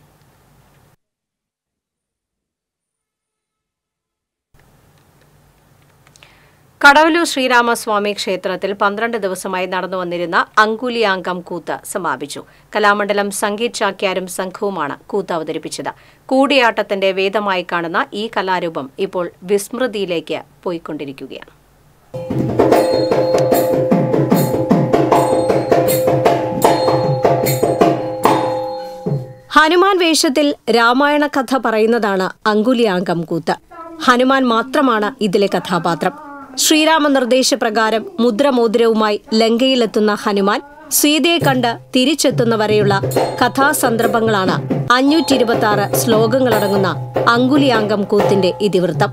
S1: കടവലൂർ ശ്രീരാമസ്വാമി ക്ഷേത്രത്തിൽ പന്ത്രണ്ട് ദിവസമായി നടന്നു വന്നിരുന്ന അങ്കുലിയാങ്കം കൂത്ത് സമാപിച്ചു കലാമണ്ഡലം സംഗീത് ചാക്യാരും സംഘവുമാണ് കൂത്ത് അവതരിപ്പിച്ചത് കൂടിയാട്ടത്തിന്റെ വേദമായി കാണുന്ന ഈ കലാരൂപം ഇപ്പോൾ വിസ്മൃതിയിലേക്ക് പോയിക്കൊണ്ടിരിക്കുകയാണ് ഹനുമാൻ വേഷത്തിൽ രാമായണ കഥ പറയുന്നതാണ് അങ്കുലിയാങ്കം കൂത്ത് ഹനുമാൻ മാത്രമാണ് ഇതിലെ കഥാപാത്രം ശ്രീരാമ നിർദ്ദേശപ്രകാരം മുദ്രമോതിരവുമായി ലങ്കയിലെത്തുന്ന ഹനുമാൻ സീതയെ കണ്ട് തിരിച്ചെത്തുന്നവരെയുള്ള കഥാസന്ദർഭങ്ങളാണ് അഞ്ഞൂറ്റി ഇരുപത്തി ആറ് ശ്ലോകങ്ങളടങ്ങുന്ന അങ്കുലിയാങ്കം കൂത്തിന്റെ ഇതിവൃത്തം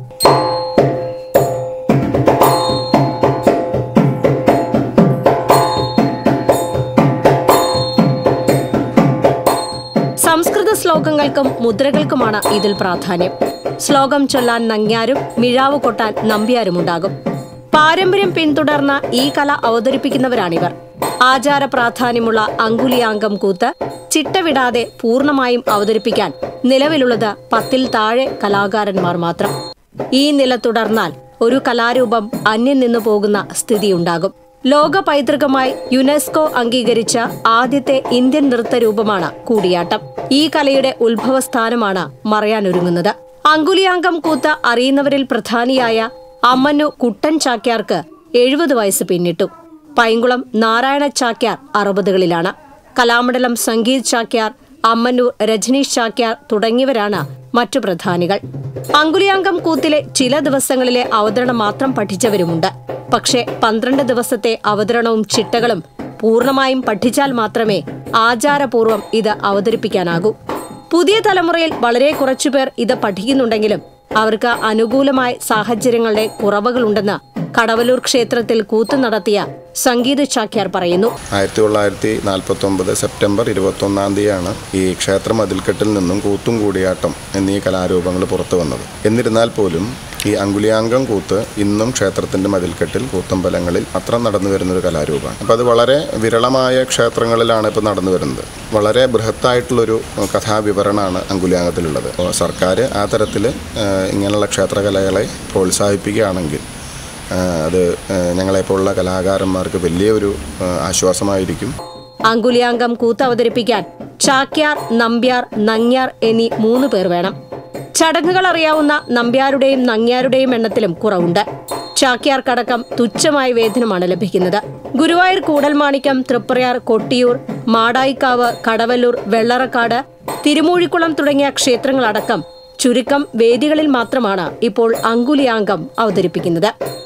S1: സംസ്കൃത ശ്ലോകങ്ങൾക്കും മുദ്രകൾക്കുമാണ് ഇതിൽ പ്രാധാന്യം ശ്ലോകം ചൊല്ലാൻ നങ്ങ്യാരും മിഴാവ് കൊട്ടാൻ നമ്പ്യാരുമുണ്ടാകും പാരമ്പര്യം പിന്തുടർന്ന ഈ കല അവതരിപ്പിക്കുന്നവരാണിവർ ആചാര പ്രാധാന്യമുള്ള അങ്കുലിയാങ്കം കൂത്ത് ചിട്ടവിടാതെ പൂർണ്ണമായും അവതരിപ്പിക്കാൻ നിലവിലുള്ളത് പത്തിൽ താഴെ കലാകാരന്മാർ മാത്രം ഈ നില തുടർന്നാൽ ഒരു കലാരൂപം അന്യം നിന്നു പോകുന്ന സ്ഥിതിയുണ്ടാകും ലോക പൈതൃകമായി യുനെസ്കോ അംഗീകരിച്ച ആദ്യത്തെ ഇന്ത്യൻ നൃത്തരൂപമാണ് കൂടിയാട്ടം ഈ കലയുടെ ഉത്ഭവസ്ഥാനമാണ് മറയാനൊരുങ്ങുന്നത് അങ്കുലിയാങ്കം കൂത്ത് അറിയുന്നവരിൽ പ്രധാനിയായ അമ്മന്നു കുട്ടൻ ചാക്യാർക്ക് എഴുപത് വയസ്സ് പിന്നിട്ടു പൈങ്കുളം നാരായണ ചാക്യാർ അറുപതുകളിലാണ് കലാമണ്ഡലം സംഗീത് ചാക്യാർ അമ്മന്നൂർ രജനീഷ് ചാക്യാർ തുടങ്ങിയവരാണ് മറ്റു പ്രധാനികൾ അങ്കുലിയാങ്കം കൂത്തിലെ ചില ദിവസങ്ങളിലെ അവതരണം മാത്രം പഠിച്ചവരുമുണ്ട് പക്ഷേ പന്ത്രണ്ട് ദിവസത്തെ അവതരണവും ചിട്ടകളും പൂർണ്ണമായും പഠിച്ചാൽ മാത്രമേ ആചാരപൂർവ്വം ഇത് അവതരിപ്പിക്കാനാകൂ പുതിയ തലമുറയിൽ വളരെ കുറച്ചുപേർ ഇത് പഠിക്കുന്നുണ്ടെങ്കിലും അവർക്ക് അനുകൂലമായ സാഹചര്യങ്ങളുടെ കുറവുകളുണ്ടെന്ന് കടവലൂർ ക്ഷേത്രത്തിൽ കൂത്തു നടത്തിയ സംഗീത ചാക്യാർ പറയുന്നു
S6: ആയിരത്തി തൊള്ളായിരത്തി നാൽപ്പത്തി ഒമ്പത് സെപ്റ്റംബർ ഇരുപത്തൊന്നാം തീയതിയാണ് ഈ ക്ഷേത്ര മതിൽക്കെട്ടിൽ നിന്നും കൂത്തും കൂടിയാട്ടം എന്നീ കലാരൂപങ്ങൾ പുറത്തു വന്നത് എന്നിരുന്നാൽ പോലും ഈ അങ്കുലിയാങ്കം കൂത്ത് ഇന്നും ക്ഷേത്രത്തിൻ്റെ മതിൽക്കെട്ടിൽ കൂത്തമ്പലങ്ങളിൽ മാത്രം നടന്നു വരുന്നൊരു കലാരൂപമാണ് അപ്പോൾ അത് വളരെ വിരളമായ ക്ഷേത്രങ്ങളിലാണ് ഇപ്പോൾ നടന്നു വരുന്നത് വളരെ ബൃഹത്തായിട്ടുള്ളൊരു കഥാവിവരണമാണ് അങ്കുലിയാങ്കത്തിലുള്ളത് അപ്പോൾ സർക്കാർ ആ തരത്തിൽ ഇങ്ങനെയുള്ള ക്ഷേത്രകലകളെ പ്രോത്സാഹിപ്പിക്കുകയാണെങ്കിൽ ആ, അത് ആ, ഞങ്ങളെപ്പോലുള്ള കലാകാരന്മാർക്ക് വലിയൊരു ആ, ആശ്വാസമായിരിക്കും
S1: അങ്കുലിയാങ്കം കൂത്ത് അവതരിപ്പിക്കാൻ ചാക്യാർ നമ്പ്യാർ നങ്ങ്യാർ എന്നീ മൂന്ന് പേർ വേണം ചടങ്ങുകൾ അറിയാവുന്ന നമ്പ്യാരുടെയും നങ്ങ്യാരുടെയും എണ്ണത്തിലും കുറവുണ്ട് ചാക്യാർക്കടക്കം തുച്ഛമായ വേതനമാണ് ലഭിക്കുന്നത് ഗുരുവായൂർ കൂടൽമാണിക്യം തൃപ്രയാർ കൊട്ടിയൂർ മാടായിക്കാവ് കടവല്ലൂർ വെള്ളറക്കാട് തിരുമൂഴിക്കുളം തുടങ്ങിയ ക്ഷേത്രങ്ങളടക്കം ചുരുക്കം വേദികളിൽ മാത്രമാണ് ഇപ്പോൾ അങ്കുലിയാങ്കം അവതരിപ്പിക്കുന്നത്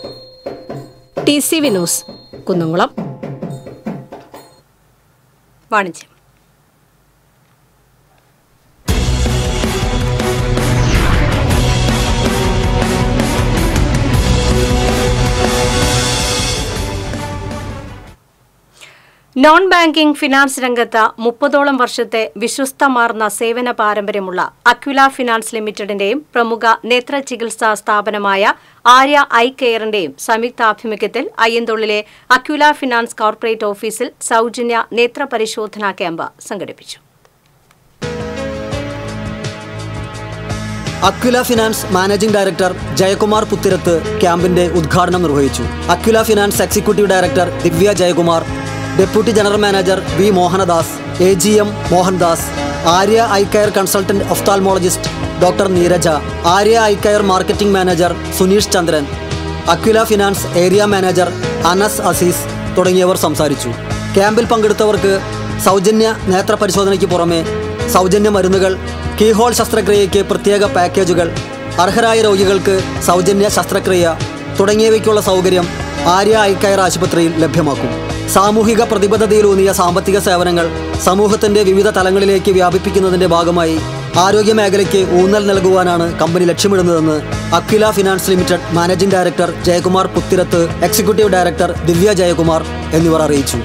S1: T C V news Kunnamkulam വാണിജ്യം നോൺ ബാങ്കിംഗ് ഫിനാൻസ് രംഗത്ത് മുപ്പതോളം വർഷത്തെ വിശ്വസ്തമാർന്ന സേവന പാരമ്പര്യമുള്ള അക്വില ഫിനാൻസ് ലിമിറ്റഡിന്റെയും പ്രമുഖ നേത്ര ചികിത്സാ സ്ഥാപനമായ ആര്യ ഐ കെയറിന്റെയും സംയുക്താഭിമുഖ്യത്തിൽ അയ്യന്തോളിലെ അക്വില ഫിനാൻസ് കോർപ്പറേറ്റ് ഓഫീസിൽ സൗജന്യ നേത്ര പരിശോധനാ ക്യാമ്പ് സംഘടിപ്പിച്ചു
S7: Aquila finance managing director Jayakumar Puthirath ക്യാമ്പിന്റെ ഉദ്ഘാടനം നിർവഹിച്ചു Aquila finance executive director Divya Jayakumar deputy general manager V Mohanadas A G M Mohandas Arya eye care consultant ophthalmologist doctor Neeraja Arya eye care marketing manager Suneesh Chandran Aquila finance area manager Anas Azeez തുടങ്ങിയവർ സംസാരിച്ചു ക്യാമ്പിൽ പങ്കെടുത്തവർക്ക് സൗജന്യ നേത്ര പരിശോധനയ്ക്ക് പുറമെ സൗജന്യ മരുന്നുകൾ കീഹോൾ ശസ്ത്രക്രിയയ്ക്ക് പ്രത്യേക പാക്കേജുകൾ അർഹരായ രോഗികൾക്ക് സൗജന്യ ശസ്ത്രക്രിയ തുടങ്ങിയവയ്ക്കുള്ള സൗകര്യം ആര്യ ഐ കെയർ ആശുപത്രിയിൽ ലഭ്യമാക്കും സാമൂഹിക പ്രതിബദ്ധതയിലൂന്നിയ സാമ്പത്തിക സേവനങ്ങൾ സമൂഹത്തിന്റെ വിവിധ തലങ്ങളിലേക്ക് വ്യാപിപ്പിക്കുന്നതിന്റെ ഭാഗമായി ആരോഗ്യ മേഖലയ്ക്ക് ഊന്നൽ നൽകുവാനാണ് കമ്പനി ലക്ഷ്യമിടുന്നതെന്ന് Aquila finance limited managing director Jayakumar Puthirath executive director Divya Jayakumar എന്നിവർ അറിയിച്ചു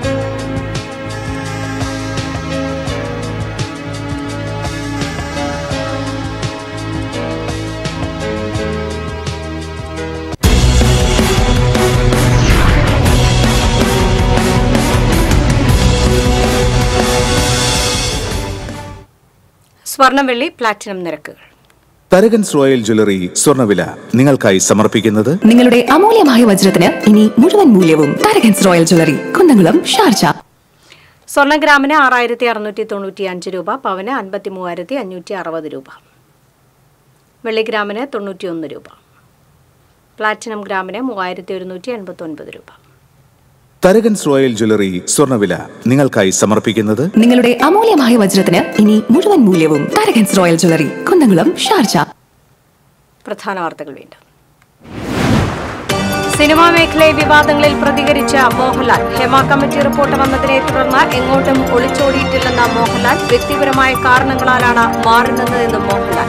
S1: സ്വർണം വെള്ളി പ്ലാറ്റിനം നിരക്കുകൾ
S8: തരകൻസ് റോയൽ ജ്വല്ലറി സ്വർണ്ണവില നിങ്ങൾക്കായി സമർപ്പിക്കുന്നത്
S9: നിങ്ങളുടെ അമൂല്യമായ വജ്രത്തിന് ഇനി മുഴുവൻ മൂല്യവും Tharakans royal jewellery Kunnamkulam Sharjah
S1: സ്വർണ്ണ ഗ്രാമിന് ആറായിരത്തി അറുന്നൂറ്റി തൊണ്ണൂറ്റി അഞ്ച് രൂപ പവന് അൻപത്തി മൂവായിരത്തി അഞ്ഞൂറ്റി അറുപത് രൂപ വെള്ളിഗ്രാമിന് തൊണ്ണൂറ്റിയൊന്ന് രൂപ പ്ലാറ്റിനം ഗ്രാമിന് മൂവായിരത്തി ഒരുന്നൂറ്റി എൺപത്തി ഒൻപത് രൂപ
S8: തരകൻസ് റോയൽ ജ്വല്ലറി സ്വർണ്ണവില നിങ്ങൾക്കായി സമർപ്പിക്കുന്നത്
S9: നിങ്ങളുടെ അമൂല്യമായ വജ്രത്തിന് ഇനി മുഴുവൻ മൂല്യവും Tharakans royal jewellery Kunnamkulam Sharjah
S1: പ്രധാന വാർത്തകൾ വീണ്ടും സിനിമാ മേഖലയെ വിവാദങ്ങളിൽ പ്രതികരിച്ച മോഹൻലാൽ ഹെമ കമ്മിറ്റി റിപ്പോർട്ട് വന്നതിനെ തുടർന്ന് എങ്ങോട്ടും ഒളിച്ചോടിയിട്ടില്ലെന്ന മോഹൻലാൽ വ്യക്തിപരമായ കാരണങ്ങളാലാണ് മാറി നിന്നതെന്നും Mohanlal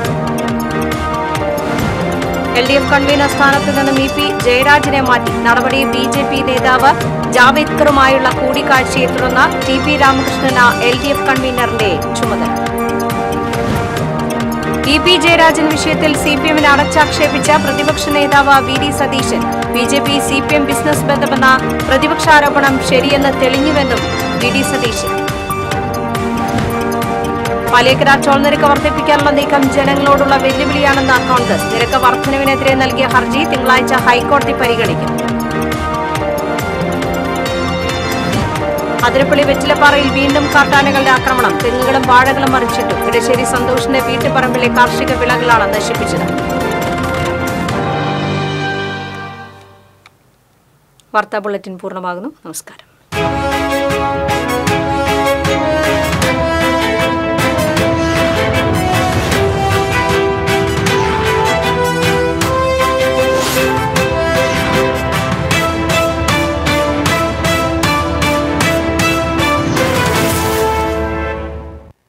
S1: L D F convener സ്ഥാനത്ത് നിന്നും ഇ പി ജയരാജനെ മാറ്റി നടപടി ബി ജെ പി നേതാവ് ജാവേദ്കറുമായുള്ള കൂടിക്കാഴ്ചയെ തുടർന്ന് ടി പി രാമകൃഷ്ണന് എൽ ഡി എഫ് കൺവീനറിന്റെ ചുമതല ഇ പി ജയരാജൻ വിഷയത്തിൽ സി പി എമ്മിനെ അടച്ചാക്ഷേപിച്ച പ്രതിപക്ഷ നേതാവ് V D Satheesan B J P C P M business ബന്ധമെന്ന പ്രതിപക്ഷാരോപണം ശരിയെന്ന് തെളിഞ്ഞുവെന്നും V D Satheesan Palekkara toll നിരക്ക് വർദ്ധിപ്പിക്കാനുള്ള നീക്കം ജനങ്ങളോടുള്ള വെല്ലുവിളിയാണെന്ന് കോൺഗ്രസ് നിരക്ക് വർധനവിനെതിരെ നൽകിയ ഹർജി തിങ്കളാഴ്ച ഹൈക്കോടതി പരിഗണിക്കും അതിരപ്പള്ളി വെറ്റിലപ്പാറയിൽ വീണ്ടും കാട്ടാനകളുടെ ആക്രമണം തെങ്ങുകളും വാഴകളും മറിച്ചിട്ടു ഇടശ്ശേരി സന്തോഷിന്റെ വീട്ടുപറമ്പിലെ കാർഷിക വിളകളാണ് നശിപ്പിച്ചത് വാർത്താ ബുള്ളറ്റിൻ പൂർണ്ണമാകുന്നു നമസ്കാരം